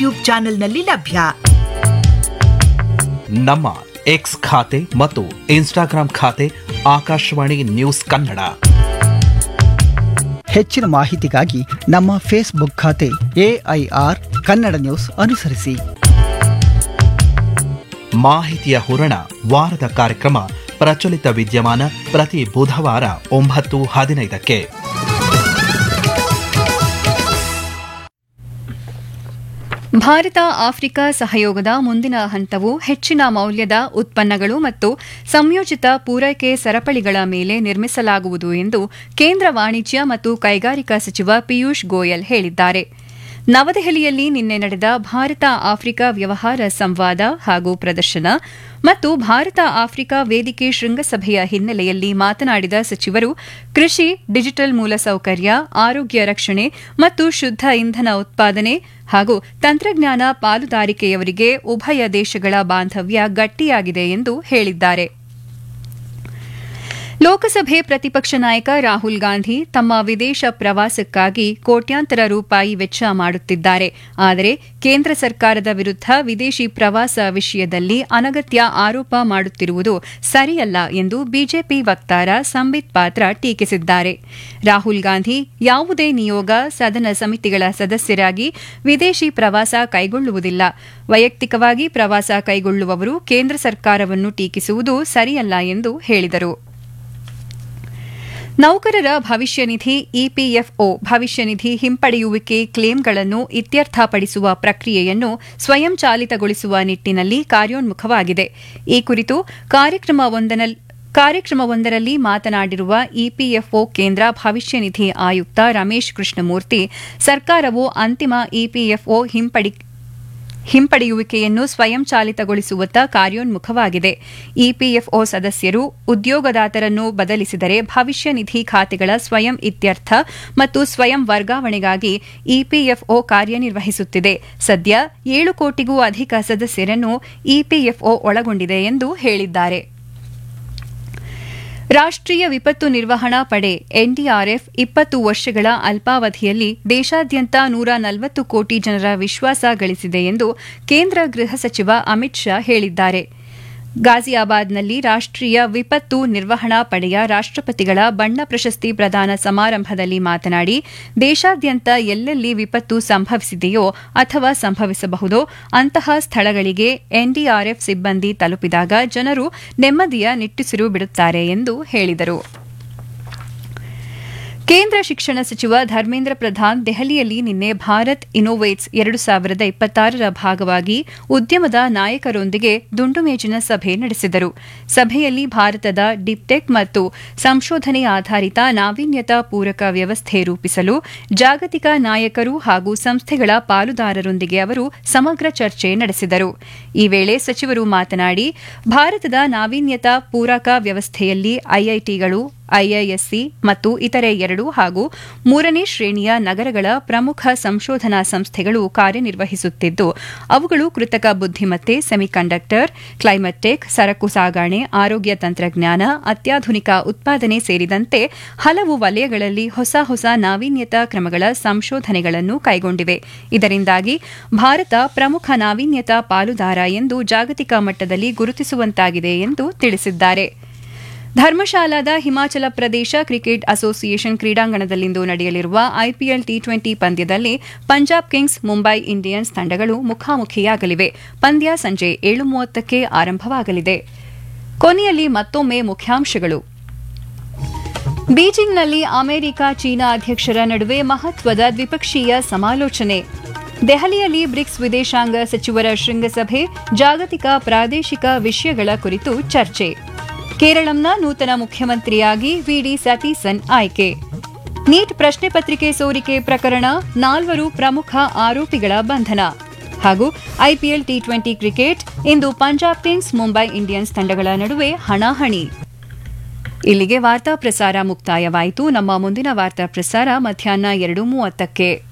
YouTube ಚಾನೆಲ್ನಲ್ಲಿ ಲಭ್ಯ ನಮ್ಮ ಎಕ್ಸ್ ಖಾತೆ ಮತ್ತು ಇನ್ಸ್ಟಾಗ್ರಾಂ ಖಾತೆ ಆಕಾಶವಾಣಿ ನ್ಯೂಸ್ ಕನ್ನಡ ಹೆಚ್ಚಿನ ಮಾಹಿತಿಗಾಗಿ ನಮ್ಮ ಫೇಸ್ಬುಕ್ ಖಾತೆ ಎಐಆರ್ ಕನ್ನಡ ನ್ಯೂಸ್ ಅನುಸರಿಸಿ ಮಾಹಿತಿಯ ಹೂರಣ ವಾರದ ಕಾರ್ಯಕ್ರಮ ಪ್ರಚಲಿತ ವಿದ್ಯಮಾನ ಪ್ರತಿ ಬುಧವಾರ ಒಂಬತ್ತು ಹದಿನೈದಕ್ಕೆ ಭಾರತ ಆಫ್ರಿಕಾ ಸಹಯೋಗದ ಮುಂದಿನ ಹಂತವು ಹೆಚ್ಚಿನ ಮೌಲ್ಯದ ಉತ್ಪನ್ನಗಳು ಮತ್ತು ಸಂಯೋಜಿತ ಪೂರೈಕೆ ಸರಪಳಿಗಳ ಮೇಲೆ ನಿರ್ಮಿಸಲಾಗುವುದು ಎಂದು ಕೇಂದ್ರ ವಾಣಿಜ್ಯ ಮತ್ತು ಕೈಗಾರಿಕಾ ಸಚಿವ ಪಿಯೂಷ್ ಗೋಯಲ್ ಹೇಳಿದ್ದಾರೆ ನವದೆಹಲಿಯಲ್ಲಿ ನಿನ್ನೆ ನಡೆದ ಭಾರತ ಆಫ್ರಿಕಾ ವ್ಯವಹಾರ ಸಂವಾದ ಹಾಗೂ ಪ್ರದರ್ಶನ ಮತ್ತು ಭಾರತ ಆಫ್ರಿಕಾ ವೇದಿಕೆ ಶೃಂಗಸಭೆಯ ಹಿನ್ನೆಲೆಯಲ್ಲಿ ಮಾತನಾಡಿದ ಸಚಿವರು ಕೃಷಿ ಡಿಜಿಟಲ್ ಮೂಲಸೌಕರ್ಯ ಆರೋಗ್ಯ ರಕ್ಷಣೆ ಮತ್ತು ಶುದ್ಧ ಇಂಧನ ಉತ್ಪಾದನೆ ಹಾಗೂ ತಂತ್ರಜ್ಞಾನ ಪಾಲುದಾರಿಕೆಯವರಿಗೆ ಉಭಯ ದೇಶಗಳ ಬಾಂಧವ್ಯ ಗಟ್ಟಿಯಾಗಿದೆ ಎಂದು ಹೇಳಿದ್ದಾರೆ ಲೋಕಸಭೆ ಪ್ರತಿಪಕ್ಷ ನಾಯಕ ರಾಹುಲ್ ಗಾಂಧಿ ತಮ್ಮ ವಿದೇಶ ಪ್ರವಾಸಕ್ಕಾಗಿ ಕೋಟ್ಯಾಂತರ ರೂಪಾಯಿ ವೆಚ್ಚ ಮಾಡುತ್ತಿದ್ದಾರೆ ಆದರೆ ಕೇಂದ್ರ ಸರ್ಕಾರದ ವಿರುದ್ಧ ವಿದೇಶಿ ಪ್ರವಾಸ ವಿಷಯದಲ್ಲಿ ಅನಗತ್ಯ ಆರೋಪ ಮಾಡುತ್ತಿರುವುದು ಸರಿಯಲ್ಲ ಎಂದು ಬಿಜೆಪಿ ವಕ್ತಾರ ಸಂಬಿತ್ ಪಾತ್ರ ಟೀಕಿಸಿದ್ದಾರೆ ರಾಹುಲ್ ಗಾಂಧಿ ಯಾವುದೇ ನಿಯೋಗ ಸದನ ಸಮಿತಿಗಳ ಸದಸ್ಯರಾಗಿ ವಿದೇಶಿ ಪ್ರವಾಸ ಕೈಗೊಳ್ಳುವುದಿಲ್ಲ ವೈಯಕ್ತಿಕವಾಗಿ ಪ್ರವಾಸ ಕೈಗೊಳ್ಳುವವರು ಕೇಂದ್ರ ಸರ್ಕಾರವನ್ನು ಟೀಕಿಸುವುದು ಸರಿಯಲ್ಲ ಎಂದು ಹೇಳಿದರು ನೌಕರರ ಭವಿಷ್ಯ ನಿಧಿ ಇಪಿಎಫ್ಒ ಭವಿಷ್ಯ ನಿಧಿ ಹಿಂಪಡೆಯುವಿಕೆ ಕ್ಲೇಮ್ಗಳನ್ನು ಇತ್ಯರ್ಥಪಡಿಸುವ ಪ್ರಕ್ರಿಯೆಯನ್ನು ಸ್ವಯಂಚಾಲಿತಗೊಳಿಸುವ ನಿಟ್ಟಿನಲ್ಲಿ ಕಾರ್ಯೋನ್ಮುಖವಾಗಿದೆ ಈ ಕುರಿತು ಕಾರ್ಯಕ್ರಮವೊಂದನಲ್ಲಿ ಕಾರ್ಯಕ್ರಮವೊಂದರಲ್ಲಿ ಮಾತನಾಡಿರುವ ಇಪಿಎಫ್ಒ ಕೇಂದ್ರ ಭವಿಷ್ಯ ನಿಧಿ ಆಯುಕ್ತ ರಮೇಶ್ ಕೃಷ್ಣಮೂರ್ತಿ ಸರ್ಕಾರವು ಅಂತಿಮ ಇಪಿಎಫ್ಒ ಹಿಂಪಡಿ ಹಿಂಪಡೆಯುವಿಕೆಯನ್ನು ಸ್ವಯಂಚಾಲಿತಗೊಳಿಸುವತ್ತ ಕಾರ್ಯೋನ್ಮುಖವಾಗಿದೆ ಇಪಿಎಫ್ಒ ಸದಸ್ಯರು ಉದ್ಯೋಗದಾತರನ್ನು ಬದಲಿಸಿದರೆ ಭವಿಷ್ಯ ನಿಧಿ ಖಾತೆಗಳ ಸ್ವಯಂ ಇತ್ಯರ್ಥ ಮತ್ತು ಸ್ವಯಂ ವರ್ಗಾವಣೆಗಾಗಿ ಇಪಿಎಫ್ಒ ಕಾರ್ಯನಿರ್ವಹಿಸುತ್ತಿದೆ ಸದ್ಯ ಏಳು ಕೋಟಿಗೂ ಅಧಿಕ ಸದಸ್ಯರನ್ನು ಇಪಿಎಫ್ಒ ಒಳಗೊಂಡಿದೆ ಎಂದು ಹೇಳಿದ್ದಾರೆ ರಾಷ್ಟ್ರೀಯ ವಿಪತ್ತು ನಿರ್ವಹಣಾ ಪಡೆ ಎನ್ಡಿಆರ್ಎಫ್ ಇಪ್ಪತ್ತು ವರ್ಷಗಳ ಅಲ್ಪಾವಧಿಯಲ್ಲಿ ದೇಶಾದ್ಯಂತ ನೂರ ನಲವತ್ತು ಕೋಟಿ ಜನರ ವಿಶ್ವಾಸ ಗಳಿಸಿದೆ ಎಂದು ಕೇಂದ್ರ ಗೃಹ ಸಚಿವ ಅಮಿತ್ ಶಾ ಹೇಳಿದ್ದಾರೆ ಗಾಜಿಯಾಬಾದ್ನಲ್ಲಿ ರಾಷ್ಟ್ರೀಯ ವಿಪತ್ತು ನಿರ್ವಹಣಾ ಪಡೆಯ ರಾಷ್ಟ್ರಪತಿಗಳ ಬಣ್ಣ ಪ್ರಶಸ್ತಿ ಪ್ರದಾನ ಸಮಾರಂಭದಲ್ಲಿ ಮಾತನಾಡಿ ದೇಶಾದ್ಯಂತ ಎಲ್ಲೆಲ್ಲಿ ವಿಪತ್ತು ಸಂಭವಿಸಿದೆಯೋ ಅಥವಾ ಸಂಭವಿಸಬಹುದೋ ಅಂತಹ ಸ್ಥಳಗಳಿಗೆ ಎನ್ಡಿಆರ್ಎಫ್ ಸಿಬ್ಬಂದಿ ತಲುಪಿದಾಗ ಜನರು ನೆಮ್ಮದಿಯ ನಿಟ್ಟುಸಿರು ಬಿಡುತ್ತಾರೆ ಎಂದು ಹೇಳಿದರು ಕೇಂದ್ರ ಶಿಕ್ಷಣ ಸಚಿವ ಧರ್ಮೇಂದ್ರ ಪ್ರಧಾನ್ ದೆಹಲಿಯಲ್ಲಿ ನಿನ್ನೆ ಭಾರತ್ ಇನೋವೇಟ್ಸ್ ಎರಡು ಸಾವಿರದ ಇಪ್ಪತ್ತಾರರ ಭಾಗವಾಗಿ ಉದ್ಯಮದ ನಾಯಕರೊಂದಿಗೆ ದುಂಡುಮೇಜಿನ ಸಭೆ ನಡೆಸಿದರು ಸಭೆಯಲ್ಲಿ ಭಾರತದ ಡಿಪ್ಟೆಕ್ ಮತ್ತು ಸಂಶೋಧನೆ ಆಧಾರಿತ ನಾವೀನ್ಯತಾ ಪೂರಕ ವ್ಯವಸ್ಥೆ ರೂಪಿಸಲು ಜಾಗತಿಕ ನಾಯಕರು ಹಾಗೂ ಸಂಸ್ಥೆಗಳ ಪಾಲುದಾರರೊಂದಿಗೆ ಅವರು ಸಮಗ್ರ ಚರ್ಚೆ ನಡೆಸಿದರು ಈ ವೇಳೆ ಸಚಿವರು ಮಾತನಾಡಿ ಭಾರತದ ನಾವೀನ್ಯತಾ ಪೂರಕ ವ್ಯವಸ್ಥೆಯಲ್ಲಿ ಐಐಟಿಗಳು ಐಐಎಸ್ಸಿ ಮತ್ತು ಇತರೆ ಎರಡು ಹಾಗೂ ಮೂರನೇ ಶ್ರೇಣಿಯ ನಗರಗಳ ಪ್ರಮುಖ ಸಂಶೋಧನಾ ಸಂಸ್ಥೆಗಳು ಕಾರ್ಯನಿರ್ವಹಿಸುತ್ತಿದ್ದು ಅವುಗಳು ಕೃತಕ ಬುದ್ದಿಮತ್ತೆ ಸೆಮಿಕಂಡಕ್ಟರ್ ಕ್ಲೈಮೇಟ್ ಟೆಕ್ ಸರಕು ಸಾಗಾಣೆ ಆರೋಗ್ಯ ತಂತ್ರಜ್ಞಾನ ಅತ್ಯಾಧುನಿಕ ಉತ್ಪಾದನೆ ಸೇರಿದಂತೆ ಹಲವು ವಲಯಗಳಲ್ಲಿ ಹೊಸ ಹೊಸ ನಾವೀನ್ಯತಾ ಕ್ರಮಗಳ ಸಂಶೋಧನೆಗಳನ್ನು ಕೈಗೊಂಡಿವೆ ಇದರಿಂದಾಗಿ ಭಾರತ ಪ್ರಮುಖ ನಾವೀನ್ಯತಾ ಪಾಲುದಾರ ಎಂದು ಜಾಗತಿಕ ಮಟ್ಟದಲ್ಲಿ ಗುರುತಿಸುವಂತಾಗಿದೆ ಎಂದು ತಿಳಿಸಿದ್ದಾರೆ ಧರ್ಮಶಾಲಾದ ಹಿಮಾಚಲ ಪ್ರದೇಶ ಕ್ರಿಕೆಟ್ ಅಸೋಸಿಯೇಷನ್ ಕ್ರೀಡಾಂಗಣದಲ್ಲಿಂದು ನಡೆಯಲಿರುವ ಐಪಿಎಲ್ ಟಿ ಟ್ವೆಂಟಿ ಪಂದ್ಯದಲ್ಲಿ ಪಂಜಾಬ್ ಕಿಂಗ್ಸ್ ಮುಂಬೈ ಇಂಡಿಯನ್ಸ್ ತಂಡಗಳು ಮುಖಾಮುಖಿಯಾಗಲಿವೆ ಪಂದ್ಯ ಸಂಜೆ ಏಳು ಮೂವತ್ತಕ್ಕೆ ಆರಂಭವಾಗಲಿದೆ ಕೊನೆಯಲ್ಲಿ ಮತ್ತೊಮ್ಮೆ ಮುಖ್ಯಾಂಶಗಳು ಬೀಜಿಂಗ್ನಲ್ಲಿ ಅಮೆರಿಕ ಚೀನಾ ಅಧ್ಯಕ್ಷರ ನಡುವೆ ಮಹತ್ವದ ದ್ವಿಪಕ್ಷೀಯ ಸಮಾಲೋಚನೆ ದೆಹಲಿಯಲ್ಲಿ ಬ್ರಿಕ್ಸ್ ವಿದೇಶಾಂಗ ಸಚಿವರ ಶೃಂಗಸಭೆ ಜಾಗತಿಕ ಪ್ರಾದೇಶಿಕ ವಿಷಯಗಳ ಕುರಿತು ಚರ್ಚೆ ಕೇರಳಂನ ನೂತನ ಮುಖ್ಯಮಂತ್ರಿಯಾಗಿ ವಿಡಿ ಸತೀಸನ್ ಆಯ್ಕೆ ನೀಟ್ ಪ್ರಶ್ನೆ ಪತ್ರಿಕೆ ಸೋರಿಕೆ ಪ್ರಕರಣ ನಾಲ್ವರು ಪ್ರಮುಖ ಆರೋಪಿಗಳ ಬಂಧನ ಹಾಗೂ ಐಪಿಎಲ್ ಟಿ ಟ್ವೆಂಟಿ ಕ್ರಿಕೆಟ್ ಇಂದು ಪಂಜಾಬ್ ಕಿಂಗ್ಸ್ ಮುಂಬೈ ಇಂಡಿಯನ್ಸ್ ತಂಡಗಳ ನಡುವೆ ಹಣಾಹಣಿ ಇಲ್ಲಿಗೆ ವಾರ್ತಾ ಪ್ರಸಾರ ಮುಕ್ತಾಯವಾಯಿತು ನಮ್ಮ ಮುಂದಿನ ವಾರ್ತಾ ಪ್ರಸಾರ ಮಧ್ಯಾಹ್ನ ಎರಡು ಮೂವತ್ತಕ್ಕೆ